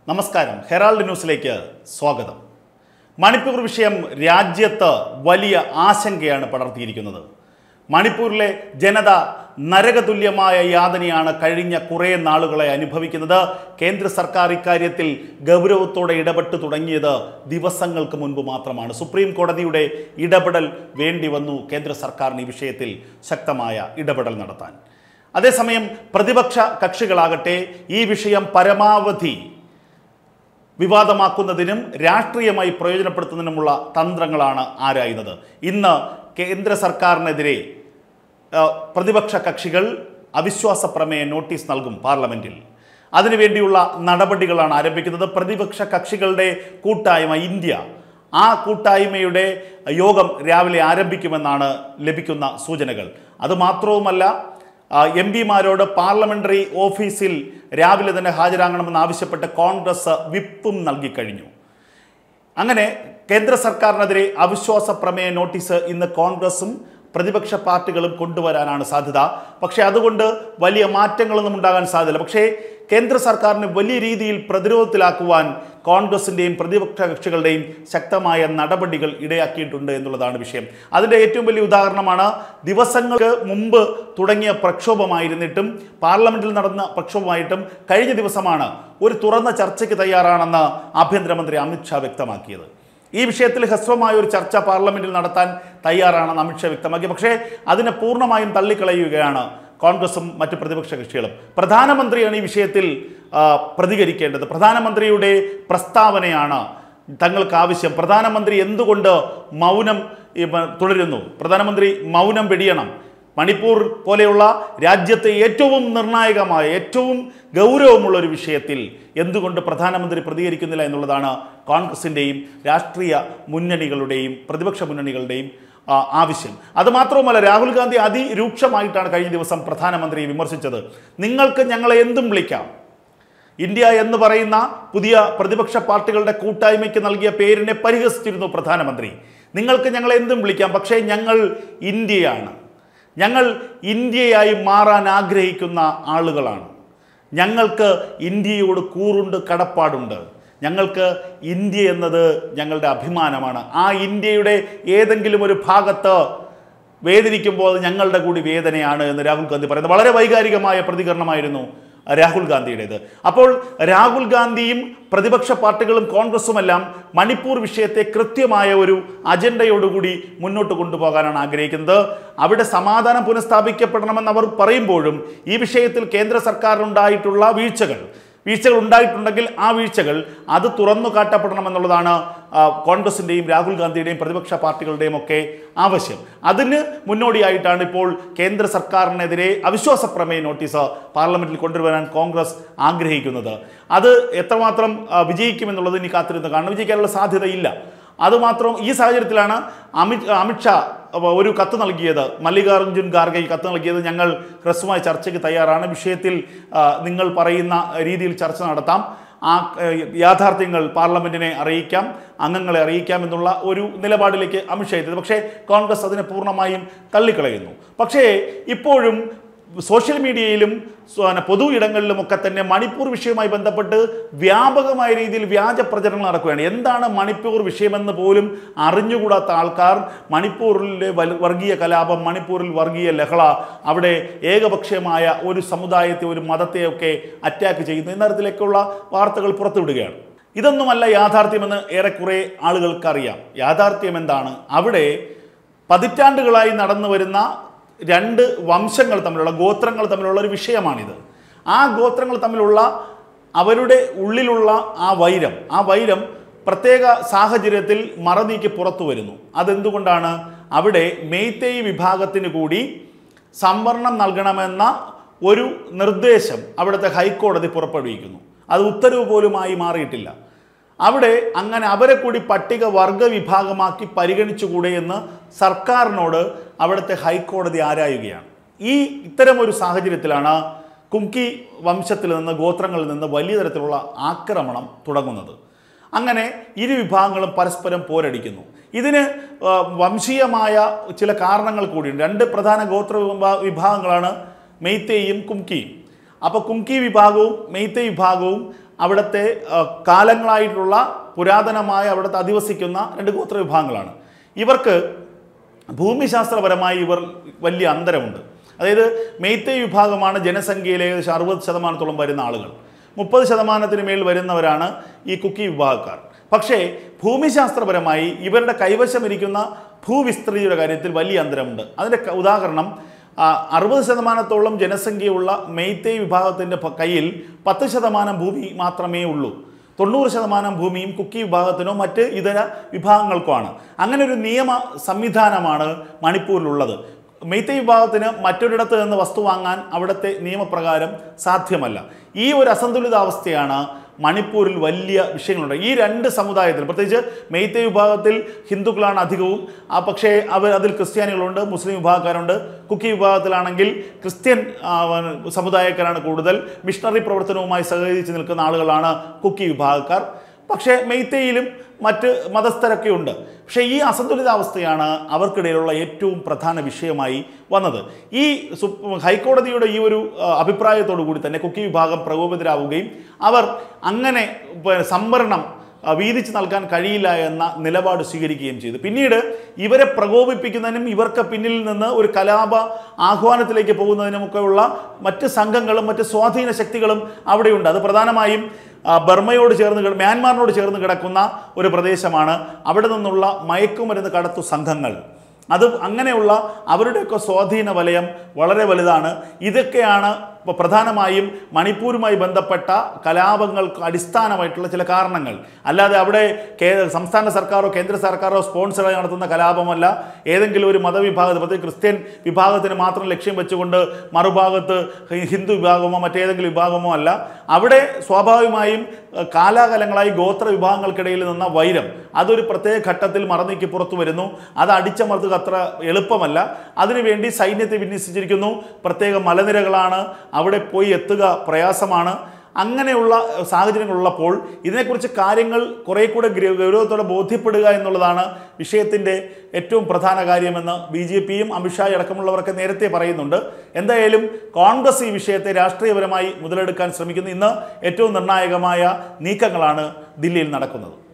നമസ്കാരം ഹെറാൾഡ് ന്യൂസിലേക്ക് സ്വാഗതം മണിപ്പൂർ വിഷയം രാജ്യത്ത് വലിയ ആശങ്കയാണ് പടർത്തിയിരിക്കുന്നത് മണിപ്പൂരിലെ ജനത നരകതുല്യമായ യാതനയാണ് കഴിഞ്ഞ കുറേ നാളുകളെ അനുഭവിക്കുന്നത് കേന്ദ്ര സർക്കാർ ഇക്കാര്യത്തിൽ ഗൗരവത്തോടെ ഇടപെട്ട് തുടങ്ങിയത് ദിവസങ്ങൾക്ക് മുൻപ് മാത്രമാണ് സുപ്രീം കോടതിയുടെ ഇടപെടൽ വേണ്ടി വന്നു കേന്ദ്ര സർക്കാരിന് ഈ വിഷയത്തിൽ ശക്തമായ ഇടപെടൽ നടത്താൻ അതേസമയം പ്രതിപക്ഷ കക്ഷികളാകട്ടെ ഈ വിഷയം പരമാവധി വിവാദമാക്കുന്നതിനും രാഷ്ട്രീയമായി പ്രയോജനപ്പെടുത്തുന്നതിനുമുള്ള തന്ത്രങ്ങളാണ് ആരായുന്നത് ഇന്ന് കേന്ദ്ര സർക്കാരിനെതിരെ ആ, പ്രതിപക്ഷ കക്ഷികൾ അവിശ്വാസ പ്രമേയ നോട്ടീസ് നൽകും പാർലമെന്റിൽ അതിനുവേണ്ടിയുള്ള നടപടികളാണ് ആരംഭിക്കുന്നത് പ്രതിപക്ഷ കക്ഷികളുടെ കൂട്ടായ്മ ഇന്ത്യ ആ കൂട്ടായ്മയുടെ യോഗം രാവിലെ ആരംഭിക്കുമെന്നാണ് ലഭിക്കുന്ന സൂചനകൾ അതുമാത്രവുമല്ല എം പിമാരോട് പാർലമെന്ററി ഓഫീസിൽ രാവിലെ തന്നെ ഹാജരാകണമെന്ന് ആവശ്യപ്പെട്ട് കോൺഗ്രസ് വിപ്പും നൽകിക്കഴിഞ്ഞു അങ്ങനെ കേന്ദ്ര സർക്കാരിനെതിരെ അവിശ്വാസ പ്രമേയ നോട്ടീസ് ഇന്ന് കോൺഗ്രസും പ്രതിപക്ഷ പാർട്ടികളും കൊണ്ടുവരാനാണ് സാധ്യത പക്ഷേ അതുകൊണ്ട് വലിയ മാറ്റങ്ങളൊന്നും ഉണ്ടാകാൻ സാധ്യതയില്ല പക്ഷേ കേന്ദ്ര സർക്കാരിനെ വലിയ രീതിയിൽ പ്രതിരോധത്തിലാക്കുവാൻ കോൺഗ്രസിൻ്റെയും പ്രതിപക്ഷ കക്ഷികളുടെയും ശക്തമായ നടപടികൾ ഇടയാക്കിയിട്ടുണ്ട് എന്നുള്ളതാണ് വിഷയം അതിൻ്റെ ഏറ്റവും വലിയ ഉദാഹരണമാണ് ദിവസങ്ങൾക്ക് മുമ്പ് തുടങ്ങിയ പ്രക്ഷോഭമായിരുന്നിട്ടും പാർലമെന്റിൽ നടന്ന പ്രക്ഷോഭമായിട്ടും കഴിഞ്ഞ ദിവസമാണ് ഒരു തുറന്ന ചർച്ചയ്ക്ക് തയ്യാറാണെന്ന് ആഭ്യന്തരമന്ത്രി അമിത്ഷാ വ്യക്തമാക്കിയത് ഈ വിഷയത്തിൽ ഹ്രസ്വമായ ഒരു ചർച്ച പാർലമെന്റിൽ നടത്താൻ തയ്യാറാണെന്ന് അമിത്ഷാ വ്യക്തമാക്കി പക്ഷേ അതിനെ പൂർണ്ണമായും തള്ളിക്കളയുകയാണ് കോൺഗ്രസും മറ്റ് പ്രതിപക്ഷ കക്ഷികളും പ്രധാനമന്ത്രിയാണ് ഈ വിഷയത്തിൽ ആ, പ്രതികരിക്കേണ്ടത് പ്രധാനമന്ത്രിയുടെ പ്രസ്താവനയാണ് തങ്ങൾക്ക് ആവശ്യം പ്രധാനമന്ത്രി എന്തുകൊണ്ട് മൗനം ഇപ്പ- തുടരുന്നു പ്രധാനമന്ത്രി മൗനം വെടിയണം മണിപ്പൂർ പോലെയുള്ള രാജ്യത്തെ ഏറ്റവും നിർണായകമായ ഏറ്റവും ഗൗരവമുള്ള ഒരു വിഷയത്തിൽ എന്തുകൊണ്ട് പ്രധാനമന്ത്രി പ്രതികരിക്കുന്നില്ല എന്നുള്ളതാണ് കോൺഗ്രസിൻ്റെയും രാഷ്ട്രീയ മുന്നണികളുടെയും പ്രതിപക്ഷ മുന്നണികളുടെയും ആ, ആവശ്യം അതുമാത്രവുമല്ല രാഹുൽ ഗാന്ധി അതിരൂക്ഷമായിട്ടാണ് കഴിഞ്ഞ ദിവസം പ്രധാനമന്ത്രിയെ വിമർശിച്ചത് നിങ്ങൾക്ക് ഞങ്ങളെ എന്തും വിളിക്കാം ഇന്ത്യ എന്ന് പറയുന്ന പുതിയ പ്രതിപക്ഷ പാർട്ടികളുടെ കൂട്ടായ്മയ്ക്ക് നൽകിയ പേരിനെ പരിഹസിച്ചിരുന്നു പ്രധാനമന്ത്രി നിങ്ങൾക്ക് ഞങ്ങളെ എന്തും വിളിക്കാം പക്ഷേ ഞങ്ങൾ ഇന്ത്യയാണ് ഞങ്ങൾ ഇന്ത്യയായി മാറാൻ ആഗ്രഹിക്കുന്ന ആളുകളാണ് ഞങ്ങൾക്ക് ഇന്ത്യയോട് കൂറുണ്ട് കടപ്പാടുണ്ട് ഞങ്ങൾക്ക് ഇന്ത്യ എന്നത് ഞങ്ങളുടെ അഭിമാനമാണ് ആ ഇന്ത്യയുടെ ഏതെങ്കിലും ഒരു ഭാഗത്ത് വേദനിക്കുമ്പോൾ അത് ഞങ്ങളുടെ കൂടി വേദനയാണ് എന്ന് രാഹുൽ ഗാന്ധി പറയുന്നത് വളരെ വൈകാരികമായ പ്രതികരണമായിരുന്നു രാഹുൽ ഗാന്ധിയുടേത് അപ്പോൾ രാഹുൽ ഗാന്ധിയും പ്രതിപക്ഷ പാർട്ടികളും കോൺഗ്രസുമെല്ലാം മണിപ്പൂർ വിഷയത്തെ കൃത്യമായ ഒരു അജണ്ടയോടുകൂടി മുന്നോട്ട് കൊണ്ടുപോകാനാണ് ആഗ്രഹിക്കുന്നത് അവിടെ സമാധാനം പുനഃസ്ഥാപിക്കപ്പെടണമെന്ന് അവർ പറയുമ്പോഴും ഈ വിഷയത്തിൽ കേന്ദ്ര സർക്കാരിനുണ്ടായിട്ടുള്ള വീഴ്ചകൾ വീഴ്ചകൾ ഉണ്ടായിട്ടുണ്ടെങ്കിൽ ആ വീഴ്ചകൾ അത് തുറന്നു കാട്ടപ്പെടണമെന്നുള്ളതാണ് ആ, കോൺഗ്രസിൻ്റെയും രാഹുൽ ഗാന്ധിയുടെയും പ്രതിപക്ഷ പാർട്ടികളുടെയും ഒക്കെ ആവശ്യം അതിന് മുന്നോടിയായിട്ടാണ് ഇപ്പോൾ കേന്ദ്ര സർക്കാരിനെതിരെ അവിശ്വാസ പ്രമേയ നോട്ടീസ് പാർലമെന്റിൽ കൊണ്ടുവരാൻ കോൺഗ്രസ് ആഗ്രഹിക്കുന്നത് അത് എത്രമാത്രം ആ, വിജയിക്കുമെന്നുള്ളത് ഇനി കാത്തിരുന്ന് കാണണം വിജയിക്കാനുള്ള സാധ്യതയില്ല അതുമാത്രം ഈ സാഹചര്യത്തിലാണ് അമിത് അമിത്ഷാ അഹ് ഒരു കത്ത് നൽകിയത് മല്ലികാർജുൻ ഖാർഗെ ഈ കത്ത് നൽകിയത് ഞങ്ങൾ ഹ്രസ്വമായ ചർച്ചയ്ക്ക് തയ്യാറാണ് വിഷയത്തിൽ ആ, നിങ്ങൾ പറയുന്ന രീതിയിൽ ചർച്ച നടത്താം ആ ഏഹ്, യാഥാർത്ഥ്യങ്ങൾ പാർലമെന്റിനെ അറിയിക്കാം അംഗങ്ങളെ അറിയിക്കാം എന്നുള്ള ഒരു നിലപാടിലേക്ക് അമിത്ഷാ എത്തിയത് പക്ഷേ കോൺഗ്രസ് അതിനെ പൂർണ്ണമായും തള്ളിക്കളയുന്നു പക്ഷേ ഇപ്പോഴും സോഷ്യൽ മീഡിയയിലും സ്വ- പിന്നെ പൊതു ഇടങ്ങളിലുമൊക്കെ തന്നെ മണിപ്പൂർ വിഷയവുമായി ബന്ധപ്പെട്ട് വ്യാപകമായ രീതിയിൽ വ്യാജ പ്രചരണങ്ങൾ നടക്കുകയാണ് എന്താണ് മണിപ്പൂർ വിഷയമെന്ന് പോലും അറിഞ്ഞുകൂടാത്ത ആൾക്കാർ മണിപ്പൂരിലെ വൽ- വർഗീയ കലാപം മണിപ്പൂരിൽ വർഗീയ ലഹള അവിടെ ഏകപക്ഷീയമായ ഒരു സമുദായത്തെ ഒരു മതത്തെയൊക്കെ അറ്റാക്ക് ചെയ്യുന്നു എന്ന തരത്തിലേക്കുള്ള വാർത്തകൾ പുറത്തുവിടുകയാണ് ഇതൊന്നുമല്ല യാഥാർത്ഥ്യമെന്ന് ഏറെക്കുറെ ആളുകൾക്കറിയാം യാഥാർത്ഥ്യം എന്താണ് അവിടെ പതിറ്റാണ്ടുകളായി നടന്നു വരുന്ന രണ്ട് വംശങ്ങൾ തമ്മിലുള്ള ഗോത്രങ്ങൾ തമ്മിലുള്ള ഒരു വിഷയമാണിത് ആ ഗോത്രങ്ങൾ തമ്മിലുള്ള അവരുടെ ഉള്ളിലുള്ള ആ വൈരം ആ വൈരം പ്രത്യേക സാഹചര്യത്തിൽ മറനീക്കി പുറത്തു വരുന്നു അതെന്തുകൊണ്ടാണ് അവിടെ മെയ്തേയ് വിഭാഗത്തിന് കൂടി സംവരണം നൽകണമെന്ന ഒരു നിർദ്ദേശം അവിടുത്തെ ഹൈക്കോടതി പുറപ്പെടുവിക്കുന്നു അത് ഉത്തരവ് പോലുമായി മാറിയിട്ടില്ല അവിടെ അങ്ങനെ അവരെ കൂടി പട്ടിക വർഗ വിഭാഗമാക്കി പരിഗണിച്ചുകൂടെ എന്ന് സർക്കാരിനോട് അവിടുത്തെ ഹൈക്കോടതി ആരായുകയാണ് ഈ ഇത്തരം ഒരു സാഹചര്യത്തിലാണ് കുംകി വംശത്തിൽ നിന്ന് ഗോത്രങ്ങളിൽ നിന്ന് വലിയ തരത്തിലുള്ള ആക്രമണം തുടങ്ങുന്നത് അങ്ങനെ ഇരു വിഭാഗങ്ങളും പരസ്പരം പോരടിക്കുന്നു ഇതിന് ആ, വംശീയമായ ചില കാരണങ്ങൾ കൂടിയുണ്ട് രണ്ട് പ്രധാന ഗോത്ര വിഭാ- വിഭാഗങ്ങളാണ് മെയ്തേയും കുംകിയും അപ്പോൾ കുംകി വിഭാഗവും മെയ്തേ വിഭാഗവും അവിടുത്തെ ആ, കാലങ്ങളായിട്ടുള്ള പുരാതനമായ അവിടുത്തെ അധിവസിക്കുന്ന രണ്ട് ഗോത്ര വിഭാഗങ്ങളാണ് ഇവർക്ക് ഭൂമിശാസ്ത്രപരമായി ഇവർ വലിയ അന്തരമുണ്ട് അതായത് മെയ്ത്തേ വിഭാഗമാണ് ജനസംഖ്യയിൽ ഏകദേശം അറുപത് ശതമാനത്തോളം വരുന്ന ആളുകൾ മുപ്പത് ശതമാനത്തിന് മേൽ വരുന്നവരാണ് ഈ കുക്കി വിഭാഗക്കാർ പക്ഷേ ഭൂമിശാസ്ത്രപരമായി ഇവരുടെ കൈവശമിരിക്കുന്ന ഭൂവിസ്തൃതിയുടെ കാര്യത്തിൽ വലിയ അന്തരമുണ്ട് അതിൻ്റെ ക- ഉദാഹരണം ആ, അറുപത് ശതമാനത്തോളം ജനസംഖ്യയുള്ള മെയ്ത്തേ വിഭാഗത്തിൻ്റെ പ- കയ്യിൽ പത്ത് ശതമാനം ഭൂമി മാത്രമേ ഉള്ളൂ തൊണ്ണൂറ് ശതമാനം ഭൂമിയും കുക്കി വിഭാഗത്തിനോ മറ്റ് ഇതര വിഭാഗങ്ങൾക്കോ ആണ് അങ്ങനെ ഒരു നിയമ സംവിധാനമാണ് മണിപ്പൂരിലുള്ളത് മെയ്ത്തേ വിഭാഗത്തിന് മറ്റൊരിടത്ത് നിന്ന് വസ്തു വാങ്ങാൻ അവിടുത്തെ നിയമപ്രകാരം സാധ്യമല്ല ഈ ഒരു അസന്തുലിതാവസ്ഥയാണ് മണിപ്പൂരിൽ വലിയ വിഷയങ്ങളുണ്ട് ഈ രണ്ട് സമുദായത്തിൽ പ്രത്യേകിച്ച് മെയ്ത്തേ വിഭാഗത്തിൽ ഹിന്ദുക്കളാണ് അധികവും ആ പക്ഷേ അവർ അതിൽ ക്രിസ്ത്യാനികളുണ്ട് മുസ്ലിം വിഭാഗക്കാരുണ്ട് കുക്കി വിഭാഗത്തിലാണെങ്കിൽ ക്രിസ്ത്യൻ ആ, സമുദായക്കാരാണ് കൂടുതൽ മിഷണറി പ്രവർത്തനവുമായി സഹകരിച്ച് നിൽക്കുന്ന ആളുകളാണ് കുക്കി വിഭാഗക്കാർ പക്ഷേ മെയ്ത്തയിലും മറ്റ് മതസ്ഥരൊക്കെ ഉണ്ട് പക്ഷേ ഈ അസന്തുലിതാവസ്ഥയാണ് അവർക്കിടയിലുള്ള ഏറ്റവും പ്രധാന വിഷയമായി വന്നത് ഈ സു- ഹൈക്കോടതിയുടെ ഈ ഒരു ആ, അഭിപ്രായത്തോടു കൂടി തന്നെ കുക്കി വിഭാഗം പ്രകോപിതരാവുകയും അവർ അങ്ങനെ പ- സംവരണം ആ, വീതിച്ച് നൽകാൻ കഴിയില്ല എന്ന നിലപാട് സ്വീകരിക്കുകയും ചെയ്തു പിന്നീട് ഇവരെ പ്രകോപിപ്പിക്കുന്നതിനും ഇവർക്ക് പിന്നിൽ നിന്ന് ഒരു കലാപ ആഹ്വാനത്തിലേക്ക് പോകുന്നതിനുമൊക്കെ ഉള്ള മറ്റ് സംഘങ്ങളും മറ്റ് സ്വാധീന ശക്തികളും അവിടെയുണ്ട് അത് പ്രധാനമായും ആ, ബർമ്മയോട് ചേർന്ന് കിട- മ്യാൻമാറിനോട് ചേർന്ന് കിടക്കുന്ന ഒരു പ്രദേശമാണ് അവിടെ നിന്നുള്ള മയക്കുമരുന്ന് കടത്തു സംഘങ്ങൾ അത് അങ്ങനെയുള്ള അവരുടെയൊക്കെ സ്വാധീന വലയം വളരെ വലുതാണ് ഇതൊക്കെയാണ് ഇപ്പോൾ പ്രധാനമായും മണിപ്പൂരുമായി ബന്ധപ്പെട്ട കലാപങ്ങൾക്ക് അടിസ്ഥാനമായിട്ടുള്ള ചില കാരണങ്ങൾ അല്ലാതെ അവിടെ കേ സംസ്ഥാന സർക്കാരോ കേന്ദ്ര സർക്കാരോ സ്പോൺസറായി നടത്തുന്ന കലാപമല്ല ഏതെങ്കിലും ഒരു മതവിഭാഗത്തിൽ പ്രത്യേകിച്ച് ക്രിസ്ത്യൻ വിഭാഗത്തിന് മാത്രം ലക്ഷ്യം വെച്ചുകൊണ്ട് മറുഭാഗത്ത് ഹി- ഹിന്ദു വിഭാഗമോ മറ്റേതെങ്കിലും വിഭാഗമോ അല്ല അവിടെ സ്വാഭാവികമായും ഏഹ്, കാലാകാലങ്ങളായി ഗോത്ര വിഭാഗങ്ങൾക്കിടയിൽ നിന്ന വൈരം അതൊരു പ്രത്യേക ഘട്ടത്തിൽ മറന്നീക്കി പുറത്തു വരുന്നു അത് അടിച്ചമർത്തുക അത്ര എളുപ്പമല്ല അതിനുവേണ്ടി സൈന്യത്തെ വിന്യസിച്ചിരിക്കുന്നു പ്രത്യേക മലനിരകളാണ് അവിടെ പോയി എത്തുക പ്രയാസമാണ് അങ്ങനെയുള്ള സാഹചര്യങ്ങളുള്ളപ്പോൾ ഇതിനെക്കുറിച്ച് കാര്യങ്ങൾ കുറേ കൂടെ ഗ്ര- ഗൗരവത്തോടെ ബോധ്യപ്പെടുക എന്നുള്ളതാണ് വിഷയത്തിൻ്റെ ഏറ്റവും പ്രധാന കാര്യമെന്ന് ബി ജെ പിയും അമിത്ഷായും അടക്കമുള്ളവരൊക്കെ നേരത്തെ പറയുന്നുണ്ട് എന്തായാലും കോൺഗ്രസ് ഈ വിഷയത്തെ രാഷ്ട്രീയപരമായി മുതലെടുക്കാൻ ശ്രമിക്കുന്നു ഇന്ന് ഏറ്റവും നിർണായകമായ നീക്കങ്ങളാണ് ദില്ലിയിൽ നടക്കുന്നത്